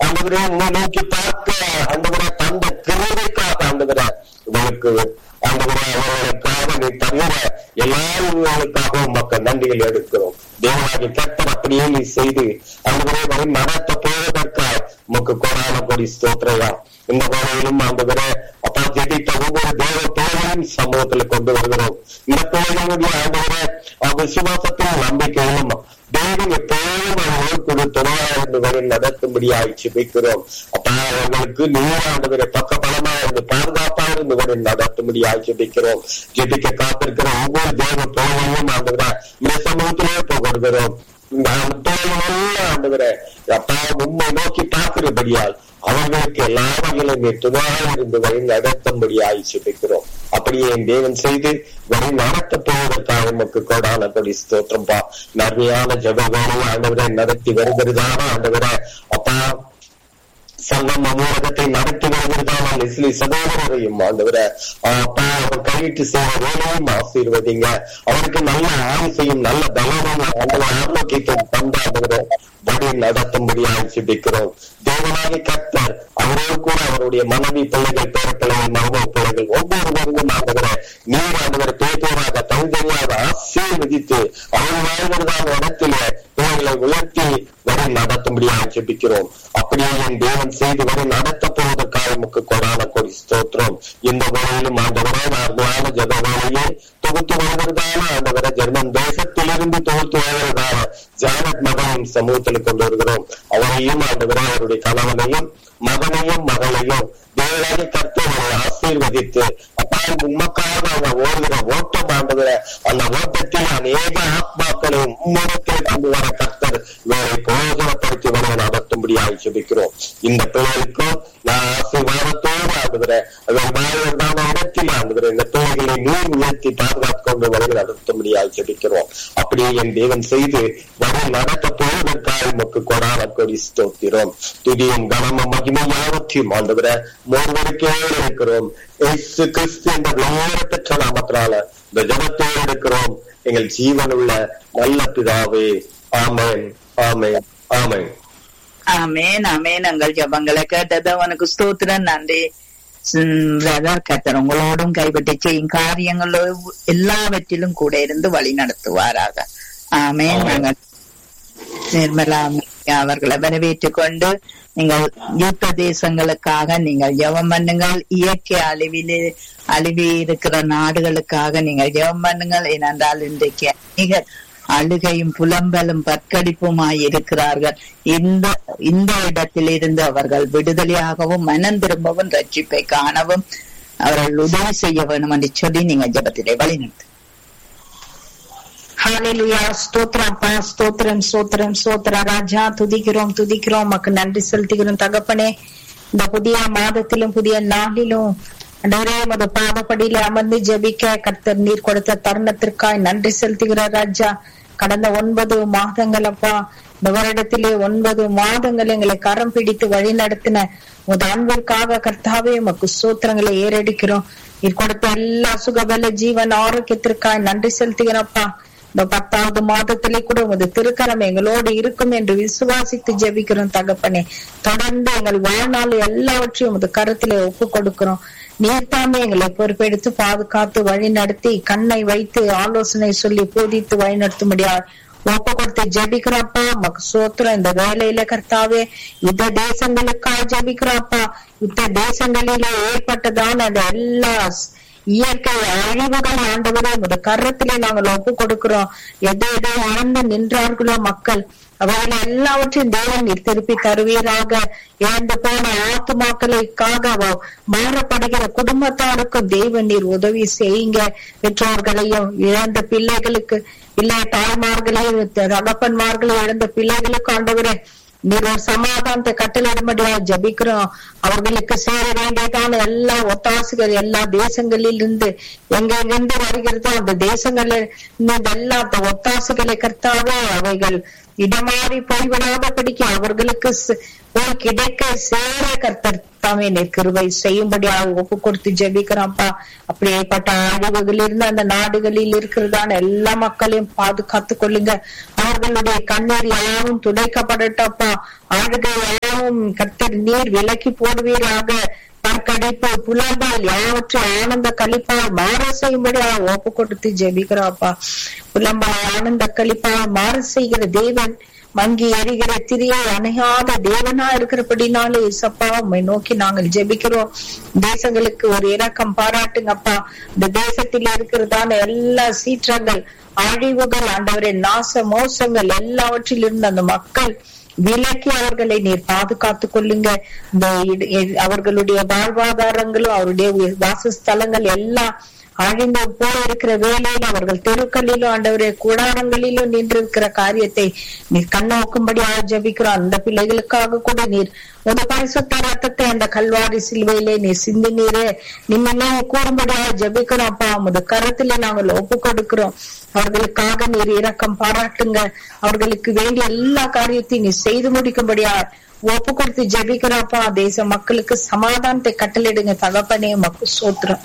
ஆண்டவரே உண்மை நோக்கி பார்க்க ஆண்டவரே தந்த கிருமைக்காக ஆண்டவரே உங்களுக்கு ஆண்டவரே அவர்களுக்காக நீ தவிர எல்லாருக்காகவும் மக்கள் நன்றிகள் எடுக்கிறோம் தேவனாகி கத்தர் அப்படியே நீ செய்து ஆண்டவரே வரும் நடத்த போவதற்காக உமக்கு கொடான கொடி ஸ்தோத்திரையா இந்த வேலையிலும் ஆண்டவரே அப்பா ஜெபித்த ஒவ்வொரு தேவ பிள்ளைகளையும் சமூகத்துல கொண்டு வருகிறோம் இந்த பிள்ளைகளுடைய ஆண்டவரே விசுவாசத்திலும் நம்பிக்கையிலும் தேவன் எப்போதும் அவர்களுக்கு துணையாக இருந்து வரை நடத்தும்படியாய் ஜெபிக்கிறோம் அப்பா அவர்களுக்கு நீராண்டவரை பக்க பலமா இருந்து பாதுகாப்பா இருந்து வரை நடத்தும்படியாய் ஜெபிக்கிறோம் ஜெபிக்க காத்திருக்கிற ஒவ்வொரு தேவ பிள்ளைகளையும் ஆண்டவரை இந்த சமூகத்திலே போகிறோம் இந்த ஆண்டவரை அப்பா உண்மை நோக்கி பார்க்கிறபடியாய் அவர்களுக்கு எல்லா வகையிலும் நீ துணையாக இருந்து வழி நடத்தும்படியாய் சிபிக்கிறோம் அப்படியே என் தேவன் செய்து வழி நடத்த போவதற்காக நமக்கு கோடான கொடி ஸ்தோத்திரம்பா நன்மையான ஜபவேலை ஆண்டவரை நடத்தி வருகிறதான ஆண்டவரை அப்பா சங்கம் அமூலகத்தை நடத்தி வருகிறதான இஸ்லி சகோதரரையும் ஆண்டவரை அப்பா அவர் கையிட்டு செய்த வேலையும் ஆசீர்வதிங்க அவருக்கு நல்ல ஆயுசையும் நல்ல பலமும் ஆண்டவர் ஆரோக்கியத்தையும் தந்தாண்டவரை வழி நடத்தும்படியாக சிபிக்கிறோம் தேவனாகி கத்தர் அவரோடு கூட அவருடைய மனைவி பிள்ளைகள் பேர பிள்ளைகள் மருமக பிள்ளைகள் ஒவ்வொருவருக்கும் ஆண்டவரை நீர் ஆண்டவர் பேப்பராக தனித்தனியாக ஆசீர்வதித்து அவர் வாழ்கிறதான இடத்திலே பிள்ளைகளை உயர்த்தி வழி நடத்தும்படியாக ஜெபிக்கிறோம் அப்படியே என் தேவன் செய்து வழி நடத்த போவதற்காக நமக்கு கொடான கொடி ஸ்தோத்திரம் இந்த வேலையிலும் ஆண்டவரே அருமையான ஜப வேலையை தொகுத்து வருவதற்கான ஆண்டவரை ஜெர்மன் தேசத்திலிருந்து தொகுத்து வருவதற்கான ஜானத் மகனையும் சமூகத்தில் கொண்டு வருகிறோம் அவரையும் ஆண்டவரை அவருடைய கணவனையும் மகனையும் மகளையும் தேவனாக கர்த்தவரை ஆசீர்வதித்து அப்பா உமக்காக அவங்க ஓடுகிற ஓட்டம் ஆண்டவரை அந்த ஓட்டத்தில் அநேக ஆத்மாக்களை உம்மடத்தில் கொண்டு வர கர்த்தர் இவரை பிரயோஜனப்படுத்தி வர நடத்தும்படியாக ஜெபிக்கிறோம் இந்த பிள்ளைகளுக்கும் நான் ஆசீர்வாதத்தோடு ஆண்டுகிற அவர் வாழ்வதான இடத்தில் ஆண்டுகிற இந்த பிள்ளைகளை நீர் உயர்த்தி பாதுகாத்து கொண்டு வரை நடத்தும்படியாக ஜெபிக்கிறோம் அப்படியே என் தேவன் செய்து வரை நடத்த போவதற்காக நமக்கு கொடான கொடி ஸ்தோத்திரம் துதியும் கனமும் மகிமை யாவற்றையும் ஆண்டுகிற மூவருக்கே இருக்கிறோம் இயேசு கிறிஸ்து என்ற பெற்ற நாமத்தினால இந்த ஜபத்தோடு இருக்கிறோம் எங்கள் ஜீவனுள்ள நல்ல பிதாவே ஆமேன் ஆமேன் ஆமேன் ஆமேன் ஆமேன் எங்கள் ஜபங்களை கேட்டது உனக்கு ஸ்தோத்திரம் நன்றி பிரதர் கத்தர் உங்களோடும் கைவிட்டு செய்யும் காரியங்களோ எல்லாவற்றிலும் கூட இருந்து வழி நடத்துவாராக ஆமேன் நாங்கள் நிர்மலா அவர்களை வரவேற்றுக் கொண்டு நீங்கள் யுத்த தேசங்களுக்காக நீங்கள் ஜெபம் பண்ணுங்கள் இயற்கை அழிவிலே அழிவி இருக்கிற நாடுகளுக்காக நீங்கள் ஜெபம் பண்ணுங்கள் ஏனென்றால் இன்றைக்கு அநேக அழுகையும் புலம்பலும் பற்கடிப்புமாய் இருக்கிறார்கள் இந்த இந்த இடத்திலிருந்து அவர்கள் விடுதலையாகவும் மனம் திரும்பவும் ரட்சிப்பை காணவும் அவர்கள் உதவி செய்ய வேண்டும் என்று சொல்லி நீங்க ஜபத்திலே வழிநடத்து ஹalleluya ஸ்தோத்திரம் அப்பா ஸ்தோத்திரம் ஸ்தோத்திரம் ஸ்தோத்திர ராஜா துதிக்கிறோம் துதிக்கிறோம் உமக்கு நன்றி செலுத்துகிறோம் தகப்பனே இந்த புதிய மாதத்திலும் புதிய நாளிலும் அண்டவரே உமது பாதப்படியில அமர்ந்து ஜெபிக்க கர்த்தர் நீர் கொடுத்த தருணத்திற்காய் நன்றி செலுத்துகிறார் ராஜா கடந்த ஒன்பது மாதங்கள் அப்பா இந்த வருடத்திலே ஒன்பது மாதங்கள் எங்களை கரம் பிடித்து வழி நடத்தின உமது அன்பிற்காக கர்த்தாவே உமக்கு சூத்திரங்களை ஏறடிக்கிறோம் நீர் கொடுத்த எல்லா சுகபல ஜீவன் ஆரோக்கியத்திற்காய் நன்றி செலுத்துகிறப்பா இந்த பத்தாவது மாதத்திலே கூட உமது திருக்கரம் எங்களோடு இருக்கும் என்று விசுவாசித்து ஜெபிக்கிறோம் தகப்பனே தொடர்ந்து எங்கள் வாழ்நாள் எல்லாவற்றையும் உமது கருத்திலே ஒப்பு கொடுக்கிறோம் நீர்த்தாமே எங்களை பொறுப்பெடுத்து பாதுகாத்து வழி நடத்தி கண்ணை வைத்து ஆலோசனை சொல்லி போதித்து வழி நடத்தும்படியா ஒப்பு கொடுத்து ஜபிக்கிறப்பா மக்கு சோத்திரம் இந்த வேலையில கர்த்தாவே யுத்த தேசங்களுக்காக ஜபிக்கிறப்பா யுத்த தேசங்களில ஏற்பட்டதான அந்த எல்லா இயற்கை அழிவுகள் ஆண்டவரே உங்க கரத்திலே நாங்கள் ஒப்பு கொடுக்கிறோம் எதை எதை இழந்து நின்றார்களோ மக்கள் அவர்கள் எல்லாவற்றையும் தேவன் நீர் திருப்பி தருவீராக இழந்து போன ஆத்துமாக்களுக்காக மாறப்படுகிற குடும்பத்தாருக்கும் தேவன் நீர் உதவி செய்யுங்க பெற்றோர்களையும் இழந்த பிள்ளைகளுக்கு இல்ல தாய்மார்களையும் தகப்பன்மார்களையும் இழந்த பிள்ளைகளுக்கு ஆண்டவரே நீர் ஒரு சமாதானத்தை கட்டளிடும்படியா ஜபிக்கிறோம் அவர்களுக்கு சேர வேண்டியதான எல்லா ஒத்தாசுகள் எல்லா தேசங்களில் இருந்து எங்கிருந்து வருகிறதோ அந்த தேசங்கள்ல இந்த எல்லா ஒத்தாசுகளை கர்த்தாவே அவைகள் இடமாறி போய்விடாதபடிக்கு அவர்களுக்கு ஒரு கிடைக்க சேர கர்த்தர் தாமே கிருவை செய்யும்படியாக ஒப்பு கொடுத்து ஜெபிக்கிறான்ப்பா அப்படியேப்பட்ட அழிவுகளில் இருந்து அந்த நாடுகளில் இருக்கிறதான எல்லா மக்களையும் பாதுகாத்து கொள்ளுங்க அவர்களுடைய கண்ணீர் யாவும் துடைக்கப்படட்டப்பா ஆடுகள் யாவும் கத்தர் நீர் விலக்கி போடுவீராக பற்கடைப்பு புலம்பால் யாவற்றை ஆனந்த கழிப்பால் மாற செய்யும்படியாக ஒப்பு கொடுத்து ஜெபிக்கிறோம்ப்பா புலம்பால் ஆனந்த கழிப்பால் மாற செய்கிற தேவன் மங்கி எரிகிற திரியை அணையாத தேவனா இருக்கிறபடினாலே இசப்பா உம்மை நோக்கி நாங்கள் ஜெபிக்கிறோம் தேசங்களுக்கு ஒரு இரக்கம் பாராட்டுங்கப்பா இந்த தேசத்தில் இருக்கிறதான எல்லா சீற்றங்கள் அழிவுகள் ஆண்டவரே நாச மோசங்கள் எல்லாவற்றிலிருந்து அந்த மக்கள் விலக்கி அவர்களை நீர் பாதுகாத்து கொள்ளுங்க இந்த இட- இ- அவர்களுடைய வாழ்வாதாரங்களும் அவருடைய வாசஸ்தலங்கள் எல்லாம் அழிந்து போல இருக்கிற வேலையில் அவர்கள் தெருக்களிலும் ஆண்டவரே கூடாரங்களிலும் நின்று இருக்கிற காரியத்தை நீர் கண்ணோக்கும்படி ஜபிக்கிறோம் அந்த பிள்ளைகளுக்காக கூட நீர் உங்க பரிசுத்த ரத்தத்தை அந்த கல்வாரி சிலுவையிலே நீர் சிந்தி நீரே நிம்மதியாக கூறும்படியாக ஜபிக்கிறோம் அப்பா உமது கரத்திலே நாங்கள் ஒப்பு கொடுக்கிறோம் அவர்களுக்காக நீர் இரக்கம் பாராட்டுங்க அவர்களுக்கு வேண்டிய எல்லா காரியத்தையும் நீ செய்து முடிக்கும்படியா ஒப்பு கொடுத்து ஜெபிக்கிறப்பா தேச மக்களுக்கு சமாதானத்தை கட்டளிடுங்க தகப்பனே மக்கு சோத்திரம்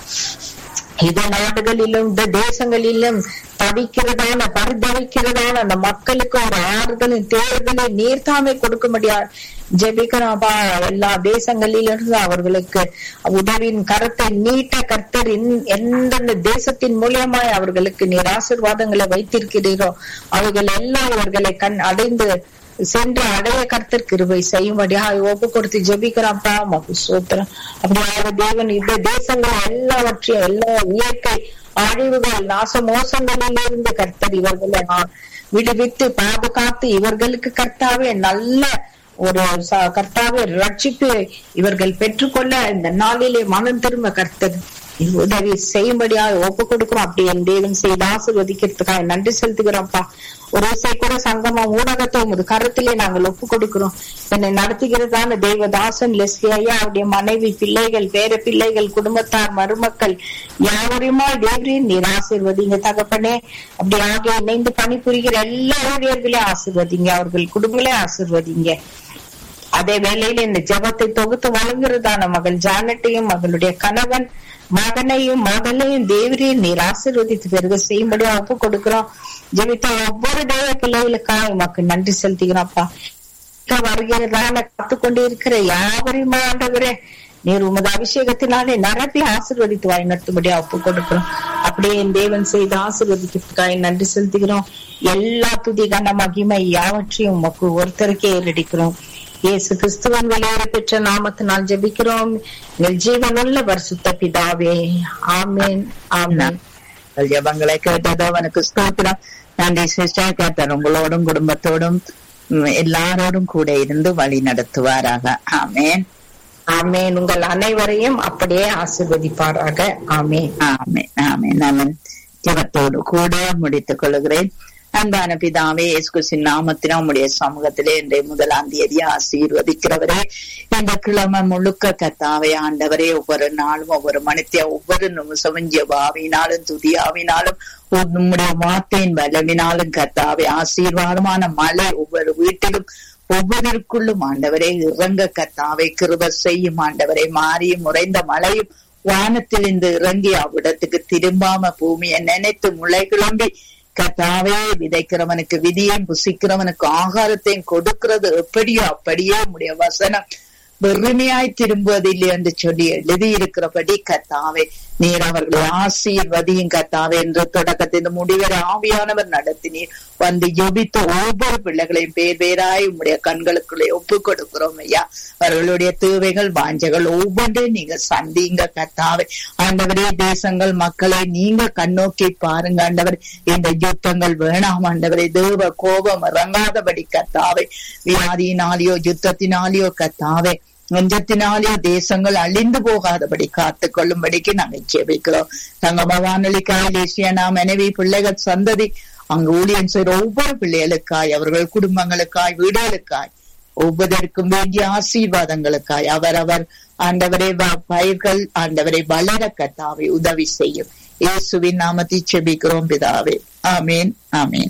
இந்த நாடுகளிலும் இந்த தேசங்களிலும் தவிக்கிறதான பரிதவிக்கிறதான அந்த மக்களுக்கு ஒரு ஆறுதலும் தேர்தலை நீர்த்தாமை கொடுக்க முடியாது ஜெபிக்கிறோம்ப்பா எல்லா தேசங்களிலிருந்து அவர்களுக்கு உதவியின் கரத்தை நீட்ட கர்த்தர் இன்- எந்தெந்த தேசத்தின் மூலியமாய் அவர்களுக்கு நீர் ஆசீர்வாதங்களை வைத்திருக்கிறீரோ அவர்கள் எல்லாம் அவர்களை கண் அடைந்து சென்று அடைய கர்த்தர் கிருபை செய்யும்படியாக ஒப்பு கொடுத்து ஜெபிக்கிறான்ப்பா மகு சோத்திரம் அப்படியாக தேவன் இந்த தேசங்கள் எல்லாவற்றையும் எல்லா இயற்கை அழிவுகள் நாச மோசங்களிலிருந்து கர்த்தர் இவர்களை ஆ- விடுவித்து பாதுகாத்து இவர்களுக்கு கர்த்தாவே நல்ல ஒரு ச- கர்த்தாவே ரட்சிப்பு இவர்கள் பெற்றுக்கொள்ள இந்த நாளிலே மனம் திரும்ப கர்த்தர் உதவி செய்யும்படியாக ஒப்பு கொடுக்கிறோம் அப்படி என் தேவன் செய்து ஆசீர்வதிக்கிறதுக்காக நன்றி செலுத்துகிறோம்ப்பா ஒரு இசை கூட சங்கமம் ஊடகத்தை உமது கருத்திலே நாங்கள் ஒப்பு கொடுக்கிறோம் என்னை நடத்துகிறதான தேவதாசன் லெஸ்லி ஐயா அவருடைய மனைவி பிள்ளைகள் பேர பிள்ளைகள் குடும்பத்தார் மருமக்கள் யாவரையுமா தேவரின் நீர் ஆசீர்வதிங்க தகப்பனே அப்படி ஆகிய இணைந்து பணிபுரிகிற எல்லா ஊழியர்களையும் ஆசீர்வதிங்க அவர்கள் குடும்பங்களே ஆசீர்வதிங்க அதே வேளையில இந்த ஜெபத்தை தொகுத்து வழங்குறதான மகள் ஜானட்டையும் மகளுடைய கணவன் மகனையும் மகளையும் தேவரையும் நீர் ஆசீர்வதித்து பிறகு செய்யும்படி ஒப்பு கொடுக்கிறோம் ஜெபித்த ஒவ்வொரு தேவ பிள்ளைகளுக்காக உமக்கு நன்றி செலுத்துகிறோம்ப்பா இப்ப வருகிறதான காத்து கொண்டு இருக்கிற யாவரையும் ஆண்டவரே நீர் உமது அபிஷேகத்தினாலே நிரப்பி ஆசீர்வதித்து வாய் நடத்தும்படியா ஒப்பு கொடுக்கிறோம் அப்படியே என் தேவன் செய்து ஆசீர்வதிக்கிறதுக்காக நன்றி செலுத்துகிறோம் எல்லா துதி கன மகிமை யாவற்றையும் உமக்கு ஒருத்தருக்கே ஏறடிக்கிறோம் இயேசு கிறிஸ்துவன் விளையாட பெற்ற நாமத்தினால் ஜெபிக்கிறோம் எங்கள் ஜீவனுள்ள பரிசுத்த பிதாவே ஆமென் ஆமென் உங்கள் ஜெபங்களை கேட்டதோ அவனுக்கு ஸ்தோத்திரம் நன்றி சிஸ்டர் கர்த்தர் உங்களோடும் குடும்பத்தோடும் ம், எல்லாரோடும் கூட இருந்து வழி நடத்துவாராக ஆமென் ஆமென் உங்கள் அனைவரையும் அப்படியே ஆசீர்வதிப்பாராக ஆமென் ஆமென் ஆமென் நான் ஜெபத்தோடு கூட முடித்துக் கொள்கிறேன் அன்பான பிதாவே இயேசுகிறிஸ்துவின் நாமத்தினால் உம்முடைய சமூகத்திலே இன்றைய முதலாம் தேதி ஆசீர்வதிக்கிறவரே இந்த கிழமை முழுக்க கத்தாவே ஆண்டவரே ஒவ்வொரு நாளும் ஒவ்வொரு மனித்திய ஒவ்வொரு நிமிஷமும் ஜெபாவினாலும் துதியாவினாலும் உம்முடைய வார்த்தையின் வல்லவினாலும் கத்தாவே ஆசீர்வாதமான மழை ஒவ்வொரு வீட்டிலும் ஒவ்வொருக்குள்ளும் ஆண்டவரே இறங்க கத்தாவே கிருப செய்யும் ஆண்டவரே மாறியும் உறைந்த மழையும் வானத்தில் இருந்து இறங்கி அவ்விடத்துக்கு திரும்பாம பூமியை நினைத்து முளை கிளம்பி கத்தாவே விதைக்கிறவனுக்கு விதியையும் புசிக்கிறவனுக்கு ஆகாரத்தையும் கொடுக்கிறது எப்படியோ அப்படியே உம்முடைய வசனம் வெறுமையாய் திரும்புவதில்லை என்று சொல்லி எழுதியிருக்கிறபடி கத்தாவே நீர் அவர்களை ஆசீர்வதியும் கத்தாவே என்று தொடக்கத்தின் முடிவரை ஆவியானவர் நடத்தினீர் வந்து ஜெபித்த ஒவ்வொரு பிள்ளைகளையும் பேர் பேராய் உம்முடைய கண்களுக்குள்ளே ஒப்பு கொடுக்கிறோம் ஐயா அவர்களுடைய தேவைகள் வாஞ்சைகள் ஒவ்வொன்றையும் நீங்க சந்திங்க கத்தாவே ஆண்டவரே தேசங்கள் மக்களை நீங்க கண்ணோக்கி பாருங்க ஆண்டவர் இந்த யுத்தங்கள் வேணாம் ஆண்டவரே தேவ கோபம் இறங்காதபடி கத்தாவே வியாதியினாலேயோ யுத்தத்தினாலேயோ கத்தாவே நெஞ்சத்தினாலே தேசங்கள் அழிந்து போகாதபடி காத்துக் கொள்ளும்படிக்கு நாங்கள் ஜெபிக்கிறோம் தங்கம வானொலிக்காய் தேசியனா மனைவி பிள்ளைகள் சந்ததி அங்கு ஊழியன் செய்கிற ஒவ்வொரு பிள்ளைகளுக்காய் அவர்கள் குடும்பங்களுக்காய் வீடுகளுக்காய் ஒவ்வொருக்கும் வேண்டிய ஆசீர்வாதங்களுக்காய் அவரவர் ஆண்டவரை வ- பயிர்கள் ஆண்டவரை வளர கத்தாவை உதவி செய்யும் இயேசுவின் நாமத்தை செபிக்கிறோம் பிதாவே ஆமீன் ஆமீன்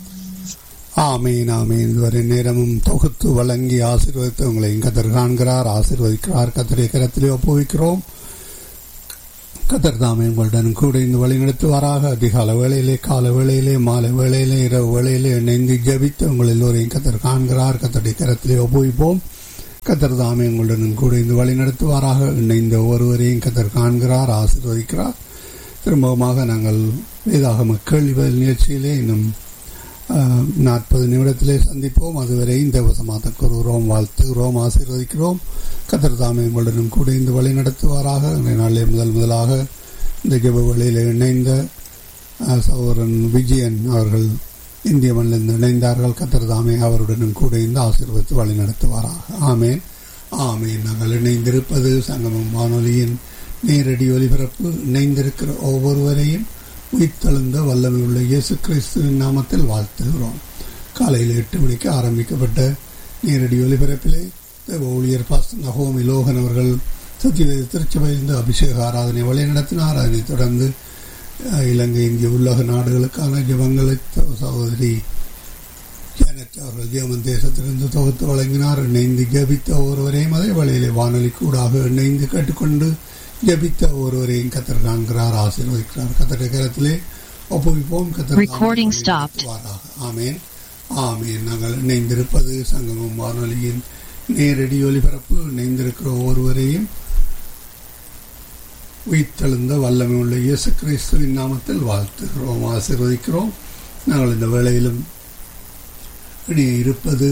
ஆமீன் ஆமீன் இதுவரை நேரமும் தொகுத்து வழங்கி ஆசீர்வதித்து உங்களை கத்தர் காண்கிறார் ஆசீர்வதிக்கிறார் கத்தரை கரத்திலே ஒப்புவிக்கிறோம் கத்தர் தாமே உங்களுடன் கூட இந்த வழி நடத்துவாராக அதிகால வேளையிலே கால வேளையிலே மாலை வேளையிலே இரவு வேளையிலே இணைந்து ஜபித்து உங்கள் எல்லோரையும் கத்தர் காண்கிறார் கத்தருடைய கரத்திலே ஒப்புவிப்போம் கத்தர் தாமே உங்களுடன் கூட இந்த வழி நடத்துவாராக இணைந்த ஒருவரையும் கத்தர் காண்கிறார் ஆசீர்வதிக்கிறார் திரும்பவுமாக நாங்கள் வேதாகம கேள்வி பதில் நிகழ்ச்சியிலே இன்னும் நாற்பது நிமிடத்திலே சந்திப்போம் அதுவரை இந்த வசமாக கூறுகிறோம் வாழ்த்துகிறோம் ஆசீர்வதிக்கிறோம் கத்தர் தாமே உங்களுடன் கூட இந்த வழி நடத்துவாராக இந்த நாளிலே முதல் முதலாக இந்த ஜெப வழியில் இணைந்த சகோதரன் விஜயன் அவர்கள் இந்திய மண்ணிலிருந்து இணைந்தார்கள் கத்தர் தாமே அவருடனும் கூட இந்த ஆசீர்வதித்து வழி நடத்துவாராக ஆமேன் ஆமேன் நாங்கள் இணைந்திருப்பது சங்கமம் வானொலியின் நேரடி ஒலிபரப்பு இணைந்திருக்கிற ஒவ்வொருவரையும் உயிர்த்தெழுந்த வல்லமை உள்ள இயேசு கிறிஸ்துவின் நாமத்தில் வாழ்த்துகிறோம் காலையில் எட்டு மணிக்கு ஆரம்பிக்கப்பட்ட நேரடி ஒலிபரப்பிலே ஊழியர் பாஸ் நகோமி லோகன் அவர்கள் சத்தியவேத திருச்சபையிலிருந்து அபிஷேக ஆராதனை வழிநடத்தினார் அதனைத் தொடர்ந்து இலங்கை இந்திய உலக நாடுகளுக்கான ஜபங்களை சகோதரி ஜானட் அவர்கள் ஜெர்மன் தேசத்திலிருந்து தொகுத்து வழங்கினார் இணைந்து ஜபித்த ஒருவரையும் அதே வழியிலே வானொலி கூடாக இணைந்து கேட்டுக்கொண்டு ஜபித்த ஒருவரையும் கத்தர் காண்கிறார் ஆசீர்வதிக்கிறார் கத்தர் கரத்திலே ஒப்புவிப்போம் கத்தர் ஆமேன் ஆமேன் நாங்கள் இணைந்திருப்பது சங்கமம் வானொலியின் நேரடி ஒலிபரப்பு இணைந்திருக்கிற ஒருவரையும் உயிர்த்தெழுந்த வல்லமை உள்ள இயேசு கிறிஸ்துவின் நாமத்தில் வாழ்த்துகிறோம் ஆசீர்வதிக்கிறோம் நாங்கள் இந்த வேளையிலும் இடையே இருப்பது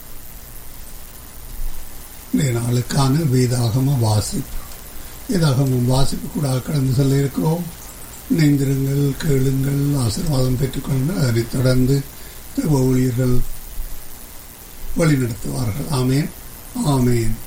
நாளுக்கான வேதாகம வாசிப்பு வேதாகமம் வாசிப்பு கூட கடந்து செல்ல இருக்கிறோம் இணைந்திருங்கள் கேளுங்கள் ஆசீர்வாதம் பெற்றுக்கொள்ளுங்கள் அதனைத் தொடர்ந்து ஊழியர்கள் வழிநடத்துவார்கள் ஆமேன் ஆமேன்